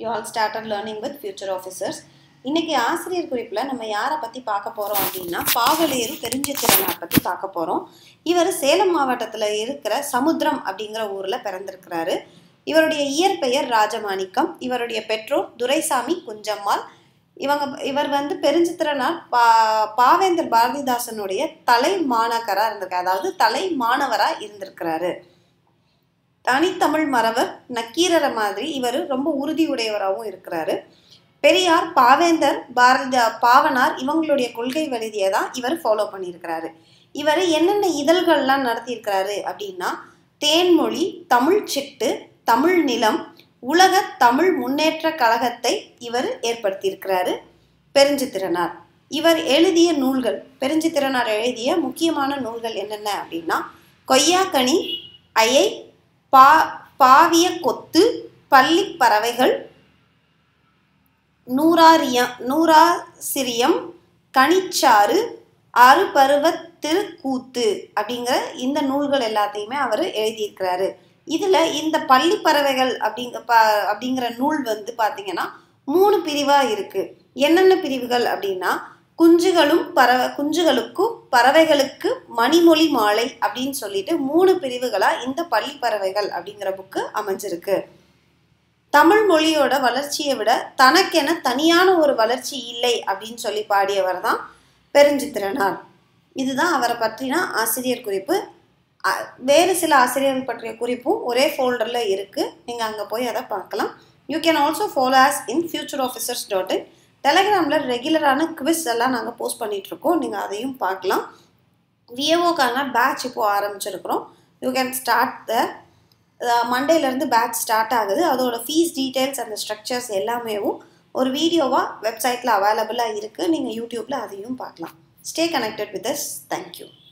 you all started learning with future officers இன்னைக்கு ஆசிரியர் குறிப்பில் நம்ம யாரை பற்றி பார்க்க போகிறோம் அப்படின்னா பாவலேறு பெருஞ்சித்திரனார் பற்றி பார்க்க போகிறோம் இவர் சேலம் மாவட்டத்தில் இருக்கிற சமுத்திரம் அப்படிங்கிற ஊரில் பிறந்திருக்கிறாரு இவருடைய இயற்பெயர் ராஜமாணிக்கம் இவருடைய பெற்றோர் துரைசாமி குஞ்சம்மாள் இவங்க இவர் வந்து பெருஞ்சித்திரனார் பா பாவேந்தர் பாரதிதாசனுடைய தலை மாணாக்கராக இருந்திருக்காரு அதாவது தலை மாணவராக இருந்திருக்கிறாரு தனித்தமிழ் மறவர் நக்கீரரை மாதிரி இவர் ரொம்ப உறுதியுடையவராகவும் இருக்கிறாரு பெரியார் பாவேந்தர் பாரதிதா பாவனார் இவங்களுடைய கொள்கை வழிதியை தான் இவர் ஃபாலோ பண்ணியிருக்கிறாரு இவர் என்னென்ன இதழ்கள்லாம் நடத்தியிருக்கிறாரு அப்படின்னா தேன்மொழி தமிழ் சிட்டு தமிழ் நிலம் உலக தமிழ் முன்னேற்ற கழகத்தை இவர் ஏற்படுத்தியிருக்கிறாரு பெருஞ்சித்திரனார் இவர் எழுதிய நூல்கள் பெருஞ்சித்திரனார் எழுதிய முக்கியமான நூல்கள் என்னென்ன அப்படின்னா கொய்யாக்கனி ஐயை பா பாவிய கொத்து பள்ளி பறவைகள் நூறாரியம் நூறாசிரியம் கனிச்சாறு அறுபருவ திருக்கூத்து அப்படிங்கிற இந்த நூல்கள் எல்லாத்தையுமே அவர் எழுதியிருக்கிறாரு இதில் இந்த பள்ளி பறவைகள் அப்படிங்க ப அப்படிங்கிற நூல் வந்து பார்த்தீங்கன்னா மூணு பிரிவாக இருக்குது என்னென்ன பிரிவுகள் அப்படின்னா குஞ்சுகளும் பறவை குஞ்சுகளுக்கும் பறவைகளுக்கு மணிமொழி மாலை அப்படின்னு சொல்லிட்டு மூணு பிரிவுகளாக இந்த பள்ளி பறவைகள் அப்படிங்கிற புக்கு அமைஞ்சிருக்கு தமிழ் மொழியோட வளர்ச்சியை விட தனக்கென தனியான ஒரு வளர்ச்சி இல்லை அப்படின்னு சொல்லி பாடியவர் தான் பெருஞ்சித்திரனார் இதுதான் அவரை பற்றின ஆசிரியர் குறிப்பு வேறு சில ஆசிரியர்கள் பற்றிய குறிப்பும் ஒரே ஃபோல்டரில் இருக்குது நீங்கள் அங்கே போய் அதை பார்க்கலாம் you can also follow us in future officers dot in டெலகிராமில் ரெகுலரான குவிஸ் எல்லாம் நாங்கள் போஸ்ட் பண்ணிகிட்ருக்கோம் நீங்கள் அதையும் பார்க்கலாம் விஏஓக்கான பேட்ச் இப்போது ஆரம்பிச்சிருக்கிறோம் யூ கேன் ஸ்டார்ட் த மண்டேலேருந்து பேட்ச் ஸ்டார்ட் ஆகுது அதோட ஃபீஸ் டீட்டெயில்ஸ் அந்த ஸ்ட்ரக்சர்ஸ் எல்லாமேவும் ஒரு வீடியோவாக வெப்சைட்டில் அவைலபிளாக இருக்குது நீங்கள் யூடியூப்பில் அதையும் பார்க்கலாம் stay connected with us thank you